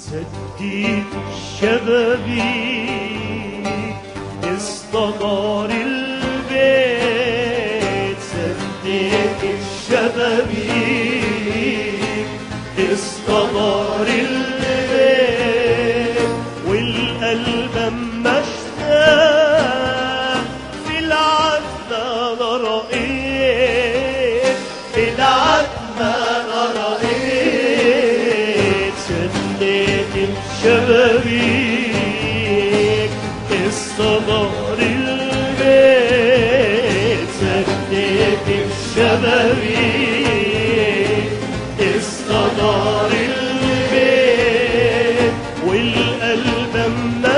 سديت الشبابيك استدار البيت سديت الشبابيك استدار البيت والقلب اما اشتاق في العتمة انا رأيت في العتمة انا رأيت سديت الشبابيك استدار البيت سديت الشبابيك استدار البيت والقلب اما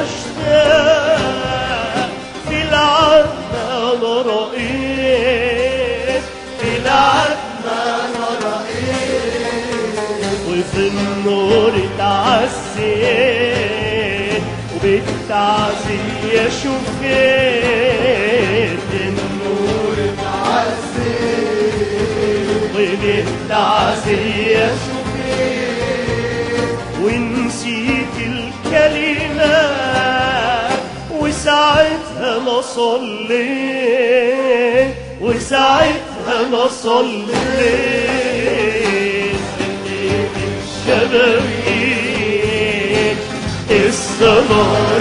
اشتاق في العتمة انا رأيت في العتمة انا رأيت وفي النور اتعزيت وبالتعزية شفيت النور وبالتعزية ونسيت الكلمات وساعتها ما صليت وساعتها ما صليت الشبابيك استنار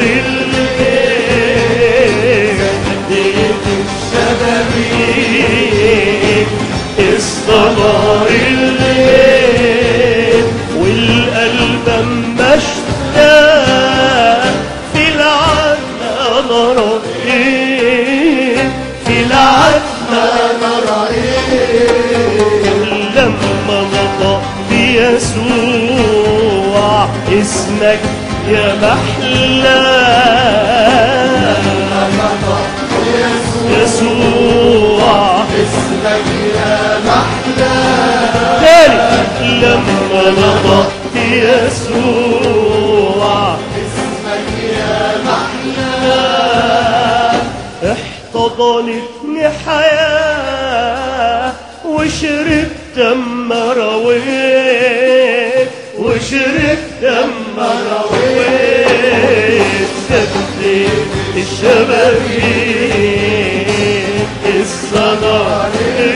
الليل الشبابيك استنار الليل والقلب اما اشتاق في العتمة انا رأيت في العتمة انا رأيت لما نطق بيسوع اسمك يا محلى يسوع اسمك يا محلى تاني لما نطقت يسوع اسمك يا محلى احتضنتني حياة وشربت اما رويت وشربت اما رويت سديت الشبابيك الصدى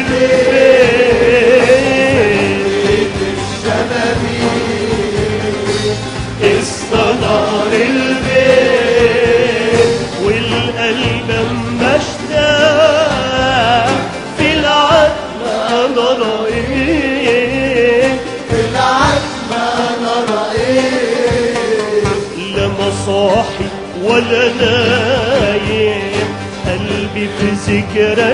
البيت استنار البيت والقلب اما اشتاق في العتمة انا رأيت العتمة أنا رأيت لما صاحي ولا نايم قلبي في ذكرك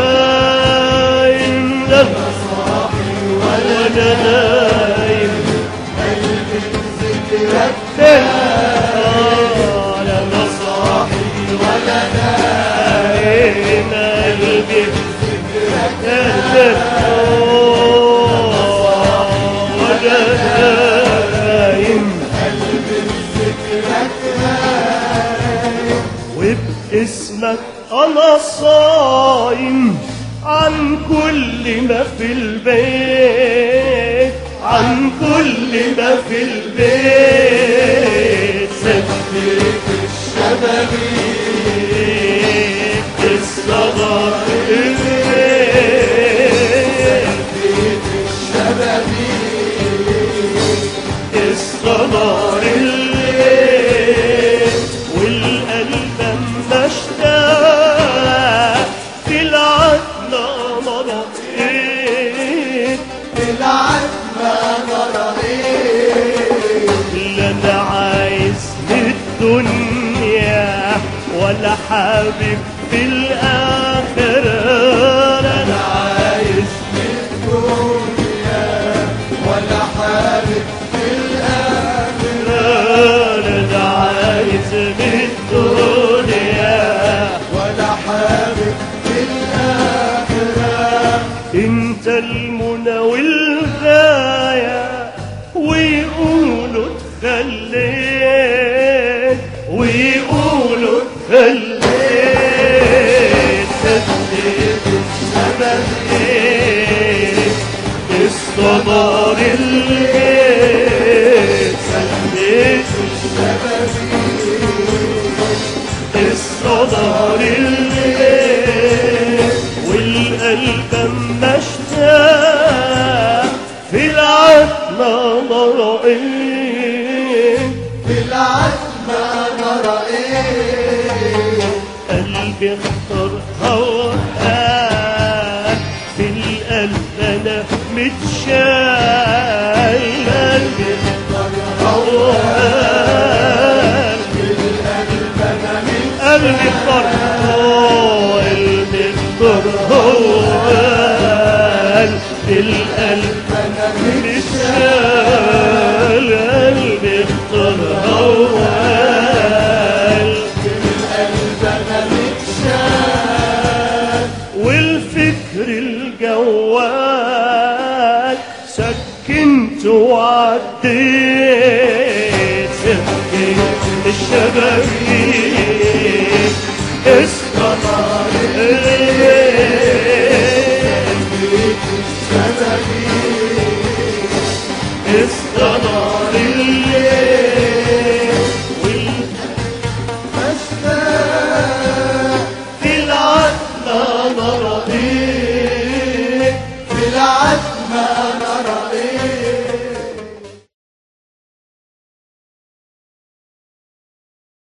نايم لما صاحي ولا نايم ذكرك آه، لما صاحي ولا نايم قلبي في ذكرك ولا نايم ذكرك وباسمك انا صايم عن كل ما في البيت عن كل ما في البيت سديت الشبابيك الصدر الصدر الليل والقلب اما اشتاق في العتمة مرضيت العتمة أنا رأيت لا انا عايز من الدنيا ولا حابب في الاخرة لا انا عايز ولا حابب لا انا عايز من الدنيا ولا حابب في الآخرة انت المنى والغاية ويقولوا تخليت ويقولوا تخليت سديت الشبابيك استدار البيت سديت ظهر الليل والقلب اما اشتاق في العتمة مرئين في العتمة مرئين قلبي اختار هواك في القلب انا متشال قلبي اختار هواك قلبي اختار قلبي اختار هواك في القلب